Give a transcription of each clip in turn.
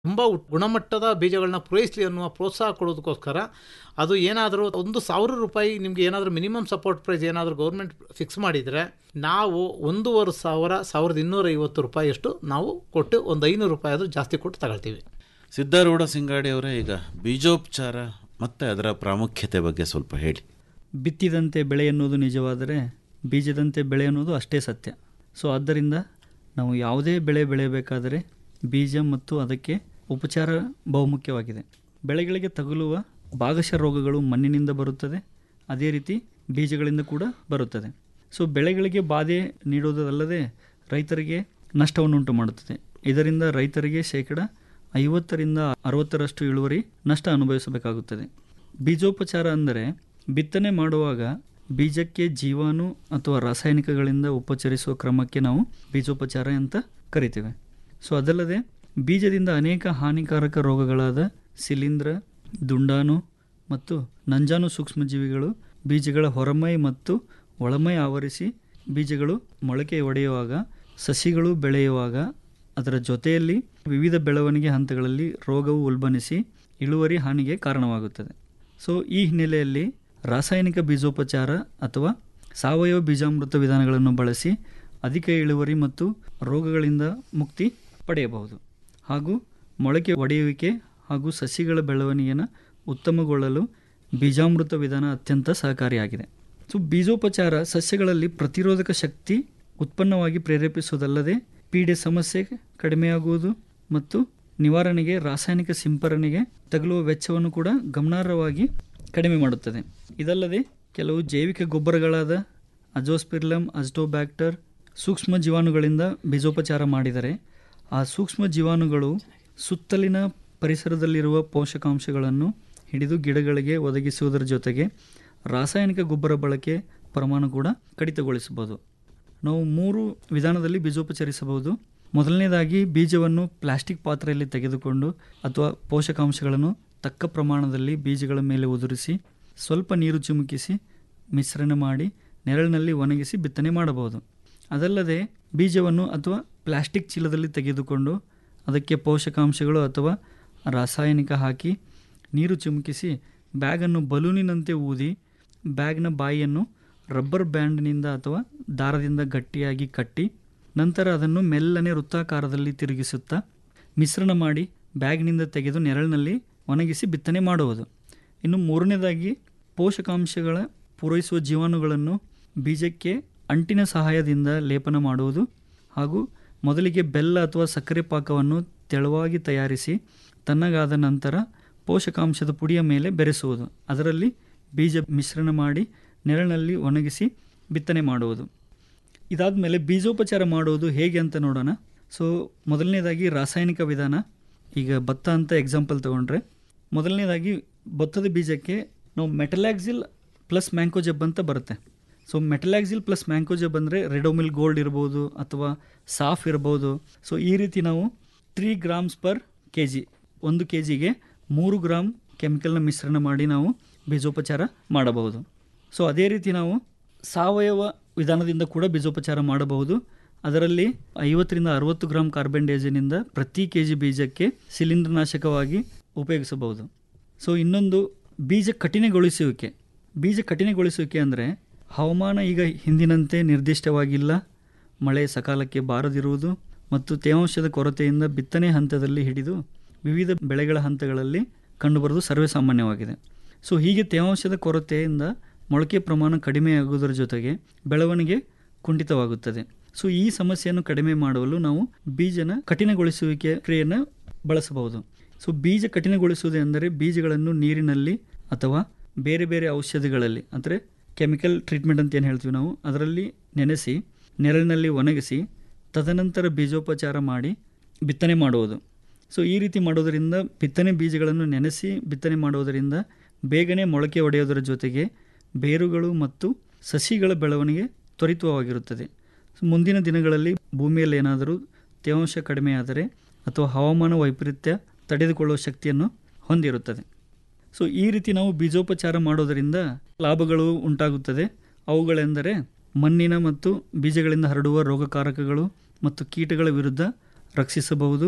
ತುಂಬ ಗುಣಮಟ್ಟದ ಬೀಜಗಳನ್ನ ಪೂರೈಸಲಿ ಅನ್ನುವ ಪ್ರೋತ್ಸಾಹ ಕೊಡೋದಕ್ಕೋಸ್ಕರ ಅದು ಏನಾದರೂ ಒಂದು ಸಾವಿರ ರೂಪಾಯಿ ನಿಮಗೆ ಏನಾದರೂ ಮಿನಿಮಮ್ ಸಪೋರ್ಟ್ ಪ್ರೈಸ್ ಏನಾದರೂ ಗೌರ್ಮೆಂಟ್ ಫಿಕ್ಸ್ ಮಾಡಿದರೆ ನಾವು ಒಂದೂವರೆ ಸಾವಿರ ಸಾವಿರದ ಇನ್ನೂರ ಐವತ್ತು ರೂಪಾಯಿಯಷ್ಟು ನಾವು ಕೊಟ್ಟು ಒಂದು ಐನೂರು ರೂಪಾಯಿ ಆದರೂ ಜಾಸ್ತಿ ಕೊಟ್ಟು ತಗೊಳ್ತೀವಿ ಸಿದ್ಧಾರೂಢ ಸಿಂಗಾಡಿ ಅವರೇ ಈಗ ಬೀಜೋಪಚಾರ ಮತ್ತು ಅದರ ಪ್ರಾಮುಖ್ಯತೆ ಬಗ್ಗೆ ಸ್ವಲ್ಪ ಹೇಳಿ ಬಿತ್ತಿದಂತೆ ಬೆಳೆ ಎನ್ನುವುದು ನಿಜವಾದರೆ ಬೀಜದಂತೆ ಬೆಳೆ ಅನ್ನೋದು ಅಷ್ಟೇ ಸತ್ಯ ಸೊ ಆದ್ದರಿಂದ ನಾವು ಯಾವುದೇ ಬೆಳೆ ಬೆಳೆಯಬೇಕಾದರೆ ಬೀಜ ಮತ್ತು ಅದಕ್ಕೆ ಉಪಚಾರ ಬಹುಮುಖ್ಯವಾಗಿದೆ ಬೆಳೆಗಳಿಗೆ ತಗುಲುವ ಭಾಗಶಃ ರೋಗಗಳು ಮಣ್ಣಿನಿಂದ ಬರುತ್ತದೆ ಅದೇ ರೀತಿ ಬೀಜಗಳಿಂದ ಕೂಡ ಬರುತ್ತದೆ ಸೊ ಬೆಳೆಗಳಿಗೆ ಬಾಧೆ ನೀಡುವುದಲ್ಲದೆ ರೈತರಿಗೆ ನಷ್ಟವನ್ನುಂಟು ಮಾಡುತ್ತದೆ ಇದರಿಂದ ರೈತರಿಗೆ ಶೇಕಡ ಐವತ್ತರಿಂದ ಅರವತ್ತರಷ್ಟು ಇಳುವರಿ ನಷ್ಟ ಅನುಭವಿಸಬೇಕಾಗುತ್ತದೆ ಬೀಜೋಪಚಾರ ಅಂದರೆ ಬಿತ್ತನೆ ಮಾಡುವಾಗ ಬೀಜಕ್ಕೆ ಜೀವಾಣು ಅಥವಾ ರಾಸಾಯನಿಕಗಳಿಂದ ಉಪಚರಿಸುವ ಕ್ರಮಕ್ಕೆ ನಾವು ಬೀಜೋಪಚಾರ ಅಂತ ಕರಿತೇವೆ ಸೊ ಅದಲ್ಲದೆ ಬೀಜದಿಂದ ಅನೇಕ ಹಾನಿಕಾರಕ ರೋಗಗಳಾದ ಶಿಲೀಂಧ್ರ ದುಂಡಾಣು ಮತ್ತು ನಂಜಾನು ಸೂಕ್ಷ್ಮಜೀವಿಗಳು ಬೀಜಗಳ ಹೊರಮೈ ಮತ್ತು ಒಳಮೈ ಆವರಿಸಿ ಬೀಜಗಳು ಮೊಳಕೆ ಒಡೆಯುವಾಗ ಸಸಿಗಳು ಬೆಳೆಯುವಾಗ ಅದರ ಜೊತೆಯಲ್ಲಿ ವಿವಿಧ ಬೆಳವಣಿಗೆ ಹಂತಗಳಲ್ಲಿ ರೋಗವು ಉಲ್ಬಣಿಸಿ ಇಳುವರಿ ಹಾನಿಗೆ ಕಾರಣವಾಗುತ್ತದೆ ಸೊ ಈ ಹಿನ್ನೆಲೆಯಲ್ಲಿ ರಾಸಾಯನಿಕ ಬೀಜೋಪಚಾರ ಅಥವಾ ಸಾವಯವ ಬೀಜಾಮೃತ ವಿಧಾನಗಳನ್ನು ಬಳಸಿ ಅಧಿಕ ಇಳುವರಿ ಮತ್ತು ರೋಗಗಳಿಂದ ಮುಕ್ತಿ ಪಡೆಯಬಹುದು ಹಾಗೂ ಮೊಳಕೆ ಒಡೆಯುವಿಕೆ ಹಾಗೂ ಸಸಿಗಳ ಬೆಳವಣಿಗೆಯನ್ನು ಉತ್ತಮಗೊಳ್ಳಲು ಬೀಜಾಮೃತ ವಿಧಾನ ಅತ್ಯಂತ ಸಹಕಾರಿಯಾಗಿದೆ ಸೊ ಬೀಜೋಪಚಾರ ಸಸ್ಯಗಳಲ್ಲಿ ಪ್ರತಿರೋಧಕ ಶಕ್ತಿ ಉತ್ಪನ್ನವಾಗಿ ಪ್ರೇರೇಪಿಸುವುದಲ್ಲದೆ ಪೀಡೆ ಸಮಸ್ಯೆ ಕಡಿಮೆಯಾಗುವುದು ಮತ್ತು ನಿವಾರಣೆಗೆ ರಾಸಾಯನಿಕ ಸಿಂಪರಣೆಗೆ ತಗುಲುವ ವೆಚ್ಚವನ್ನು ಕೂಡ ಗಮನಾರ್ಹವಾಗಿ ಕಡಿಮೆ ಮಾಡುತ್ತದೆ ಇದಲ್ಲದೆ ಕೆಲವು ಜೈವಿಕ ಗೊಬ್ಬರಗಳಾದ ಅಜೋಸ್ಪಿರ್ಲಮ್ ಅಜ್ಟೋಬ್ಯಾಕ್ಟರ್ ಸೂಕ್ಷ್ಮ ಜೀವಾಣುಗಳಿಂದ ಬೀಜೋಪಚಾರ ಮಾಡಿದರೆ ಆ ಸೂಕ್ಷ್ಮ ಜೀವಾಣುಗಳು ಸುತ್ತಲಿನ ಪರಿಸರದಲ್ಲಿರುವ ಪೋಷಕಾಂಶಗಳನ್ನು ಹಿಡಿದು ಗಿಡಗಳಿಗೆ ಒದಗಿಸುವುದರ ಜೊತೆಗೆ ರಾಸಾಯನಿಕ ಗೊಬ್ಬರ ಬಳಕೆ ಪ್ರಮಾಣ ಕೂಡ ಕಡಿತಗೊಳಿಸಬಹುದು ನಾವು ಮೂರು ವಿಧಾನದಲ್ಲಿ ಬೀಜೋಪಚರಿಸಬಹುದು ಮೊದಲನೇದಾಗಿ ಬೀಜವನ್ನು ಪ್ಲಾಸ್ಟಿಕ್ ಪಾತ್ರೆಯಲ್ಲಿ ತೆಗೆದುಕೊಂಡು ಅಥವಾ ಪೋಷಕಾಂಶಗಳನ್ನು ತಕ್ಕ ಪ್ರಮಾಣದಲ್ಲಿ ಬೀಜಗಳ ಮೇಲೆ ಉದುರಿಸಿ ಸ್ವಲ್ಪ ನೀರು ಚಿಮುಕಿಸಿ ಮಿಶ್ರಣ ಮಾಡಿ ನೆರಳಿನಲ್ಲಿ ಒಣಗಿಸಿ ಬಿತ್ತನೆ ಮಾಡಬಹುದು ಅದಲ್ಲದೆ ಬೀಜವನ್ನು ಅಥವಾ ಪ್ಲಾಸ್ಟಿಕ್ ಚೀಲದಲ್ಲಿ ತೆಗೆದುಕೊಂಡು ಅದಕ್ಕೆ ಪೋಷಕಾಂಶಗಳು ಅಥವಾ ರಾಸಾಯನಿಕ ಹಾಕಿ ನೀರು ಚಿಮುಕಿಸಿ ಬ್ಯಾಗನ್ನು ಬಲೂನಿನಂತೆ ಊದಿ ಬ್ಯಾಗ್ನ ಬಾಯಿಯನ್ನು ರಬ್ಬರ್ ಬ್ಯಾಂಡ್ನಿಂದ ಅಥವಾ ದಾರದಿಂದ ಗಟ್ಟಿಯಾಗಿ ಕಟ್ಟಿ ನಂತರ ಅದನ್ನು ಮೆಲ್ಲನೆ ವೃತ್ತಾಕಾರದಲ್ಲಿ ತಿರುಗಿಸುತ್ತಾ ಮಿಶ್ರಣ ಮಾಡಿ ಬ್ಯಾಗ್ನಿಂದ ತೆಗೆದು ನೆರಳಿನಲ್ಲಿ ಒಣಗಿಸಿ ಬಿತ್ತನೆ ಮಾಡುವುದು ಇನ್ನು ಮೂರನೇದಾಗಿ ಪೋಷಕಾಂಶಗಳ ಪೂರೈಸುವ ಜೀವಾಣುಗಳನ್ನು ಬೀಜಕ್ಕೆ ಅಂಟಿನ ಸಹಾಯದಿಂದ ಲೇಪನ ಮಾಡುವುದು ಹಾಗೂ ಮೊದಲಿಗೆ ಬೆಲ್ಲ ಅಥವಾ ಸಕ್ಕರೆ ಪಾಕವನ್ನು ತೆಳುವಾಗಿ ತಯಾರಿಸಿ ತಣ್ಣಗಾದ ನಂತರ ಪೋಷಕಾಂಶದ ಪುಡಿಯ ಮೇಲೆ ಬೆರೆಸುವುದು ಅದರಲ್ಲಿ ಬೀಜ ಮಿಶ್ರಣ ಮಾಡಿ ನೆರಳಿನಲ್ಲಿ ಒಣಗಿಸಿ ಬಿತ್ತನೆ ಮಾಡುವುದು ಇದಾದ ಮೇಲೆ ಬೀಜೋಪಚಾರ ಮಾಡುವುದು ಹೇಗೆ ಅಂತ ನೋಡೋಣ ಸೊ ಮೊದಲನೇದಾಗಿ ರಾಸಾಯನಿಕ ವಿಧಾನ ಈಗ ಭತ್ತ ಅಂತ ಎಕ್ಸಾಂಪಲ್ ತಗೊಂಡ್ರೆ ಮೊದಲನೇದಾಗಿ ಭತ್ತದ ಬೀಜಕ್ಕೆ ನಾವು ಮೆಟಲಾಕ್ಸಿಲ್ ಪ್ಲಸ್ ಮ್ಯಾಂಕೋಜೆಬ್ ಅಂತ ಬರುತ್ತೆ ಸೊ ಮೆಟಲಾಕ್ಸಿಲ್ ಪ್ಲಸ್ ಮ್ಯಾಂಕೋಜೆಬ್ ಅಂದರೆ ರೆಡೋಮಿಲ್ ಗೋಲ್ಡ್ ಇರ್ಬೋದು ಅಥವಾ ಸಾಫ್ ಇರ್ಬೋದು ಸೊ ಈ ರೀತಿ ನಾವು three grams per K G ಒಂದು ಕೆ ಜಿಗೆ ಮೂರು ಗ್ರಾಮ್ ಕೆಮಿಕಲ್ನ ಮಿಶ್ರಣ ಮಾಡಿ ನಾವು ಬೀಜೋಪಚಾರ ಮಾಡಬಹುದು ಸೊ ಅದೇ ರೀತಿ ನಾವು ಸಾವಯವ ವಿಧಾನದಿಂದ ಕೂಡ ಬೀಜೋಪಚಾರ ಮಾಡಬಹುದು ಅದರಲ್ಲಿ ಐವತ್ತರಿಂದ ಅರವತ್ತು ಗ್ರಾಮ್ ಕಾರ್ಬನ್ ಡೈಜಿನಿಂದ ಪ್ರತಿ ಕೆ ಜಿ ಬೀಜಕ್ಕೆ ಶಿಲೀಂಧ್ರನಾಶಕವಾಗಿ ಉಪಯೋಗಿಸಬಹುದು ಸೊ ಇನ್ನೊಂದು ಬೀಜ ಕಠಿಣಗೊಳಿಸುವಿಕೆ ಬೀಜ ಕಠಿಣಗೊಳಿಸುವಿಕೆ ಅಂದರೆ ಹವಾಮಾನ ಈಗ ಹಿಂದಿನಂತೆ ನಿರ್ದಿಷ್ಟವಾಗಿಲ್ಲ ಮಳೆ ಸಕಾಲಕ್ಕೆ ಬಾರದಿರುವುದು ಮತ್ತು ತೇವಾಂಶದ ಕೊರತೆಯಿಂದ ಬಿತ್ತನೆ ಹಂತದಲ್ಲಿ ಹಿಡಿದು ವಿವಿಧ ಬೆಳೆಗಳ ಹಂತಗಳಲ್ಲಿ ಕಂಡುಬರುವುದು ಸರ್ವೇಸಾಮಾನ್ಯವಾಗಿದೆ ಸೊ ಹೀಗೆ ತೇವಾಂಶದ ಕೊರತೆಯಿಂದ ಮೊಳಕೆ ಪ್ರಮಾಣ ಕಡಿಮೆಯಾಗುವುದರ ಜೊತೆಗೆ ಬೆಳವಣಿಗೆ ಕುಂಠಿತವಾಗುತ್ತದೆ ಸೊ ಈ ಸಮಸ್ಯೆಯನ್ನು ಕಡಿಮೆ ಮಾಡಲು ನಾವು ಬೀಜನ ಕಠಿಣಗೊಳಿಸುವಿಕೆ ಕ್ರಿಯೆಯನ್ನು ಬಳಸಬಹುದು ಸೊ ಬೀಜ ಕಠಿಣಗೊಳಿಸುವುದು ಎಂದರೆ ಬೀಜಗಳನ್ನು ನೀರಿನಲ್ಲಿ ಅಥವಾ ಬೇರೆ ಬೇರೆ ಔಷಧಿಗಳಲ್ಲಿ ಅಂದರೆ ಕೆಮಿಕಲ್ ಟ್ರೀಟ್ಮೆಂಟ್ ಅಂತ ಏನು ಹೇಳ್ತೀವಿ ನಾವು ಅದರಲ್ಲಿ ನೆನೆಸಿ ನೆರಳಿನಲ್ಲಿ ಒಣಗಿಸಿ ತದನಂತರ ಬೀಜೋಪಚಾರ ಮಾಡಿ ಬಿತ್ತನೆ ಮಾಡುವುದು ಸೊ ಈ ರೀತಿ ಮಾಡೋದರಿಂದ ಬಿತ್ತನೆ ಬೀಜಗಳನ್ನು ನೆನೆಸಿ ಬಿತ್ತನೆ ಮಾಡುವುದರಿಂದ ಬೇಗನೆ ಮೊಳಕೆ ಒಡೆಯೋದರ ಜೊತೆಗೆ ಬೇರುಗಳು ಮತ್ತು ಸಸಿಗಳ ಬೆಳವಣಿಗೆ ತ್ವರಿತವಾಗಿರುತ್ತದೆ ಸೊ ಮುಂದಿನ ದಿನಗಳಲ್ಲಿ ಭೂಮಿಯಲ್ಲಿ ಏನಾದರೂ ತೇವಾಂಶ ಕಡಿಮೆಯಾದರೆ ಅಥವಾ ಹವಾಮಾನ ವೈಪರೀತ್ಯ ತಡೆದುಕೊಳ್ಳುವ ಶಕ್ತಿಯನ್ನು ಹೊಂದಿರುತ್ತದೆ ಸೊ ಈ ರೀತಿ ನಾವು ಬೀಜೋಪಚಾರ ಮಾಡೋದರಿಂದ ಲಾಭಗಳು ಉಂಟಾಗುತ್ತದೆ ಅವುಗಳೆಂದರೆ ಮಣ್ಣಿನ ಮತ್ತು ಬೀಜಗಳಿಂದ ಹರಡುವ ರೋಗಕಾರಕಗಳು ಮತ್ತು ಕೀಟಗಳ ವಿರುದ್ಧ ರಕ್ಷಿಸಬಹುದು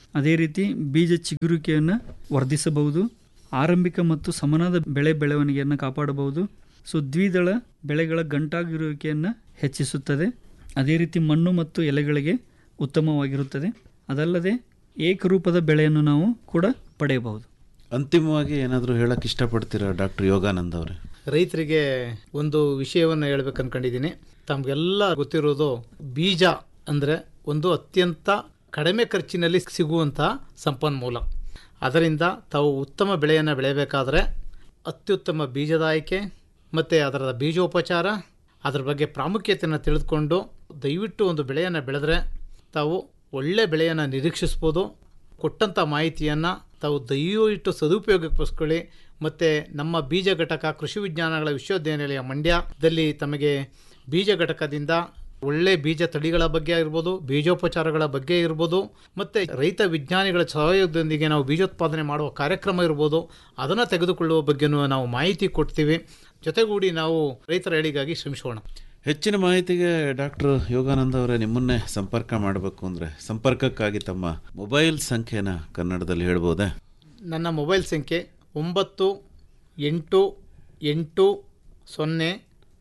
ಅದೇ ರೀತಿ ಬೀಜ ಚಿಗುರುವಿಕೆಯನ್ನು ವರ್ಧಿಸಬಹುದು ಆರಂಭಿಕ ಮತ್ತು ಸಮನಾದ ಬೆಳೆ ಬೆಳವಣಿಗೆಯನ್ನು ಕಾಪಾಡಬಹುದು ಸೊ ದ್ವಿದಳ ಬೆಳೆಗಳ ಗಂಟಾಗಿರುವಿಕೆಯನ್ನು ಹೆಚ್ಚಿಸುತ್ತದೆ ಅದೇ ರೀತಿ ಮಣ್ಣು ಮತ್ತು ಎಲೆಗಳಿಗೆ ಉತ್ತಮವಾಗಿರುತ್ತದೆ ಅದಲ್ಲದೆ ಏಕರೂಪದ ಬೆಳೆಯನ್ನು ನಾವು ಕೂಡ ಪಡೆಯಬಹುದು ಅಂತಿಮವಾಗಿ ಏನಾದರೂ ಹೇಳಕ್ಕೆ ಇಷ್ಟಪಡ್ತೀರಾ ಡಾಕ್ಟರ್ ಯೋಗಾನಂದ್ ಅವರೇ ರೈತರಿಗೆ ಒಂದು ವಿಷಯವನ್ನು ಹೇಳ್ಬೇಕು ಅನ್ಕೊಂಡಿದ್ದೀನಿ ತಮಗೆಲ್ಲ ಗೊತ್ತಿರೋದು ಬೀಜ ಅಂದರೆ ಒಂದು ಅತ್ಯಂತ ಕಡಿಮೆ ಖರ್ಚಿನಲ್ಲಿ ಸಿಗುವಂತಹ ಸಂಪನ್ಮೂಲ ಅದರಿಂದ ತಾವು ಉತ್ತಮ ಬೆಳೆಯನ್ನು ಬೆಳೆಯಬೇಕಾದ್ರೆ ಅತ್ಯುತ್ತಮ ಬೀಜದ ಆಯ್ಕೆ ಮತ್ತು ಅದರ ಬೀಜೋಪಚಾರ ಅದರ ಬಗ್ಗೆ ಪ್ರಾಮುಖ್ಯತೆಯನ್ನು ತಿಳಿದುಕೊಂಡು ದಯವಿಟ್ಟು ಒಂದು ಬೆಳೆಯನ್ನು ಬೆಳೆದ್ರೆ ತಾವು ಒಳ್ಳೆ ಬೆಳೆಯನ್ನು ನಿರೀಕ್ಷಿಸ್ಬೋದು ಕೊಟ್ಟಂಥ ಮಾಹಿತಿಯನ್ನು ತಾವು ದಯವಿಟ್ಟು ಸದುಪಯೋಗಪಡಿಸ್ಕೊಳ್ಳಿ ಮತ್ತು ನಮ್ಮ ಬೀಜ ಘಟಕ ಕೃಷಿ ವಿಜ್ಞಾನಗಳ ವಿಶ್ವವಿದ್ಯಾನಿಲಯ ಮಂಡ್ಯದಲ್ಲಿ ತಮಗೆ ಬೀಜ ಘಟಕದಿಂದ ಒಳ್ಳೆ ಬೀಜ ತಳಿಗಳ ಬಗ್ಗೆ ಇರ್ಬೋದು ಬೀಜೋಪಚಾರಗಳ ಬಗ್ಗೆ ಇರ್ಬೋದು ಮತ್ತು ರೈತ ವಿಜ್ಞಾನಿಗಳ ಸಹಯೋಗದೊಂದಿಗೆ ನಾವು ಬೀಜೋತ್ಪಾದನೆ ಮಾಡುವ ಕಾರ್ಯಕ್ರಮ ಇರ್ಬೋದು ಅದನ್ನು ತೆಗೆದುಕೊಳ್ಳುವ ಬಗ್ಗೆನೂ ನಾವು ಮಾಹಿತಿ ಕೊಡ್ತೀವಿ ಜೊತೆಗೂಡಿ ನಾವು ರೈತರ ಏಳಿಗಾಗಿ ಶ್ರಮಿಸೋಣ ಹೆಚ್ಚಿನ ಮಾಹಿತಿಗೆ ಡಾಕ್ಟರ್ ಯೋಗಾನಂದ್ ಅವರೇ ನಿಮ್ಮನ್ನೇ ಸಂಪರ್ಕ ಮಾಡಬೇಕು ಅಂದರೆ ಸಂಪರ್ಕಕ್ಕಾಗಿ ತಮ್ಮ ಮೊಬೈಲ್ ಸಂಖ್ಯೆನ ಕನ್ನಡದಲ್ಲಿ ಹೇಳ್ಬೋದಾ ನನ್ನ ಮೊಬೈಲ್ ಸಂಖ್ಯೆ ಒಂಬತ್ತು ಎಂಟು ಎಂಟು ಸೊನ್ನೆ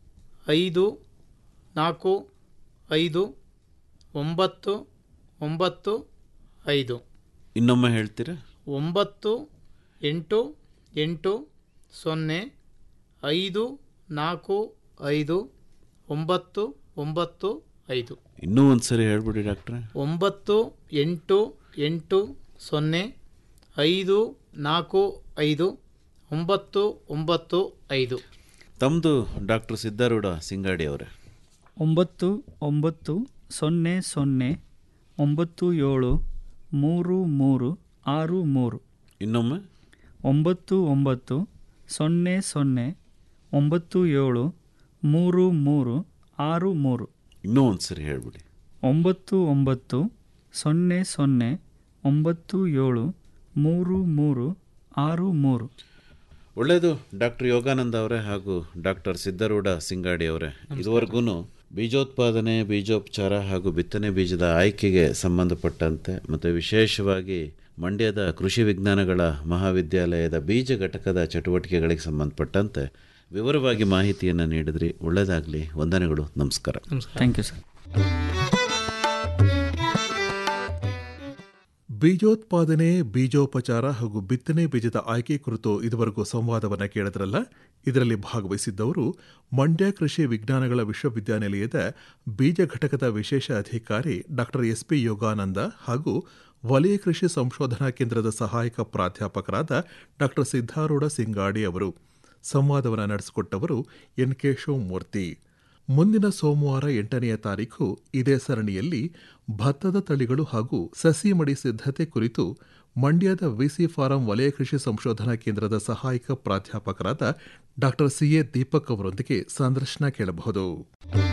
ಐದು ನಾಲ್ಕು ಐದು ಒಂಬತ್ತು ಒಂಬತ್ತು ಐದು ಇನ್ನೊಮ್ಮೆ ಹೇಳ್ತೀರಾ ಒಂಬತ್ತು ಎಂಟು ಎಂಟು ಸೊನ್ನೆ ಐದು ನಾಲ್ಕು ಐದು ಒಂಬತ್ತು ಒಂಬತ್ತು ಐದು ಇನ್ನೂ ಒಂದು ಸರಿ ಹೇಳ್ಬಿಡಿ ಡಾಕ್ಟ್ರೆ ಒಂಬತ್ತು ಎಂಟು ಎಂಟು ಸೊನ್ನೆ ಐದು ನಾಲ್ಕು ಐದು ಒಂಬತ್ತು ಒಂಬತ್ತು ಐದು ತಮ್ಮದು ಡಾಕ್ಟರ್ ಸಿದ್ಧಾರೂಢ ಸಿಂಗಾಡಿ ಅವರೇ ಒಂಬತ್ತು ಒಂಬತ್ತು ಸೊನ್ನೆ ಸೊನ್ನೆ ಒಂಬತ್ತು ಏಳು ಮೂರು ಮೂರು ಆರು ಮೂರು ಇನ್ನೊಮ್ಮೆ ಒಂಬತ್ತು ಒಂಬತ್ತು ಸೊನ್ನೆ ಸೊನ್ನೆ ಒಂಬತ್ತು ಏಳು ಮೂರು ಮೂರು ಆರು ಮೂರು ಇನ್ನೂ ಒಂದು ಸರಿ ಹೇಳ್ಬಿಡಿ ಒಂಬತ್ತು ಒಂಬತ್ತು ಸೊನ್ನೆ ಸೊನ್ನೆ ಒಂಬತ್ತು ಏಳು ಮೂರು ಮೂರು ಆರು ಮೂರು ಒಳ್ಳೆಯದು ಡಾಕ್ಟರ್ ಯೋಗಾನಂದ ಅವರೇ ಹಾಗೂ ಡಾಕ್ಟರ್ ಸಿದ್ಧಾರೂಢ ಸಿಂಗಾಡಿ ಅವರೇ ಇದುವರೆಗೂ ಬೀಜೋತ್ಪಾದನೆ ಬೀಜೋಪಚಾರ ಹಾಗೂ ಬಿತ್ತನೆ ಬೀಜದ ಆಯ್ಕೆಗೆ ಸಂಬಂಧಪಟ್ಟಂತೆ ಮತ್ತು ವಿಶೇಷವಾಗಿ ಮಂಡ್ಯದ ಕೃಷಿ ವಿಜ್ಞಾನಗಳ ಮಹಾವಿದ್ಯಾಲಯದ ಬೀಜ ಘಟಕದ ಚಟುವಟಿಕೆಗಳಿಗೆ ಸಂಬಂಧಪಟ್ಟಂತೆ ವಿವರವಾಗಿ ಮಾಹಿತಿಯನ್ನು ನೀಡಿದ್ರಿ ಒಳ್ಳೆಯದಾಗಲಿ ವಂದನೆಗಳು ನಮಸ್ಕಾರ ಥ್ಯಾಂಕ್ ಯು ಸರ್ ಬೀಜೋತ್ಪಾದನೆ ಬೀಜೋಪಚಾರ ಹಾಗೂ ಬಿತ್ತನೆ ಬೀಜದ ಆಯ್ಕೆ ಕುರಿತು ಇದುವರೆಗೂ ಸಂವಾದವನ್ನು ಕೇಳಿದ್ರಲ್ಲ ಇದರಲ್ಲಿ ಭಾಗವಹಿಸಿದ್ದವರು ಮಂಡ್ಯ ಕೃಷಿ ವಿಜ್ಞಾನಗಳ ವಿಶ್ವವಿದ್ಯಾನಿಲಯದ ಬೀಜ ಘಟಕದ ವಿಶೇಷ ಅಧಿಕಾರಿ ಡಾಕ್ಟರ್ ಎಸ್ ಪಿ ಯೋಗಾನಂದ ಹಾಗೂ ವಲಯ ಕೃಷಿ ಸಂಶೋಧನಾ ಕೇಂದ್ರದ ಸಹಾಯಕ ಪ್ರಾಧ್ಯಾಪಕರಾದ ಡಾಕ್ಟರ್ ಸಿದ್ಧಾರೂಢ ಸಿಂಗಾಡಿ ಅವರು ಸಂವಾದವನ್ನು ನಡೆಸಿಕೊಟ್ಟವರು ಎನ್ ಕೆ ಶಿವಮೂರ್ತಿ ಮುಂದಿನ ಸೋಮವಾರ ಎಂಟನೆಯ ತಾರೀಖು ಇದೇ ಸರಣಿಯಲ್ಲಿ ಭತ್ತದ ತಳಿಗಳು ಹಾಗೂ ಸಸಿ ಮಡಿ ಸಿದ್ಧತೆ ಕುರಿತು ಮಂಡ್ಯದ ವಿಸಿ ಫಾರಂ ವಲಯ ಕೃಷಿ ಸಂಶೋಧನಾ ಕೇಂದ್ರದ ಸಹಾಯಕ ಪ್ರಾಧ್ಯಾಪಕರಾದ ಡಾಕ್ಟರ್ ಸಿಎ ದೀಪಕ್ ಅವರೊಂದಿಗೆ ಸಂದರ್ಶನ ಕೇಳಬಹುದು